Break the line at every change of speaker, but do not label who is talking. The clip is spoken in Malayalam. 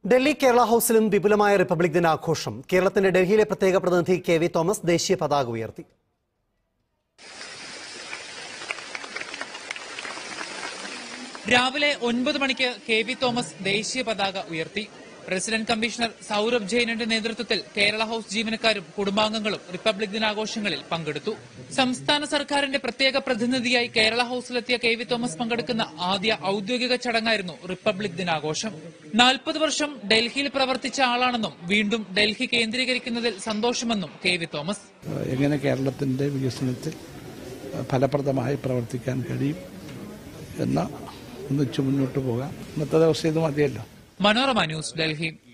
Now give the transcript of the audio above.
ഡൽഹി കേരള ഹൌസിലും വിപുലമായ റിപ്പബ്ലിക് ദിനാഘോഷം കേരളത്തിന്റെ ഡൽഹിയിലെ പ്രത്യേക പ്രതിനിധി കെ വി തോമസ് ദേശീയ പതാക ഉയർത്തി
രാവിലെ ഒൻപത് മണിക്ക് കെ വി തോമസ് ദേശീയ പതാക ഉയർത്തി പ്രസിഡന്റ് കമ്മീഷണർ സൌരഭ് ജെയിനിന്റെ നേതൃത്വത്തിൽ കേരള ഹൌസ് ജീവനക്കാരും കുടുംബാംഗങ്ങളും റിപ്പബ്ലിക് ദിനാഘോഷങ്ങളിൽ പങ്കെടുത്തു സംസ്ഥാന സർക്കാരിന്റെ പ്രത്യേക പ്രതിനിധിയായി കേരള ഹൌസിലെത്തിയ കെ വി തോമസ് പങ്കെടുക്കുന്ന ആദ്യ ഔദ്യോഗിക ചടങ്ങായിരുന്നു റിപ്പബ്ലിക് ദിനാഘോഷം നാൽപ്പത് വർഷം ഡൽഹിയിൽ പ്രവർത്തിച്ച ആളാണെന്നും വീണ്ടും ഡൽഹി കേന്ദ്രീകരിക്കുന്നതിൽ സന്തോഷമെന്നും കെ വി തോമസ്
എങ്ങനെ കേരളത്തിൻ്റെ വികസനത്തിൽ ഫലപ്രദമായി പ്രവർത്തിക്കാൻ കഴിയും എന്ന ഒന്നിച്ചു മുന്നോട്ട് പോകാം ഇന്നത്തെ ദിവസം ഇത് മതിയല്ലോ
മനോരമ ന്യൂസ് ഡൽഹി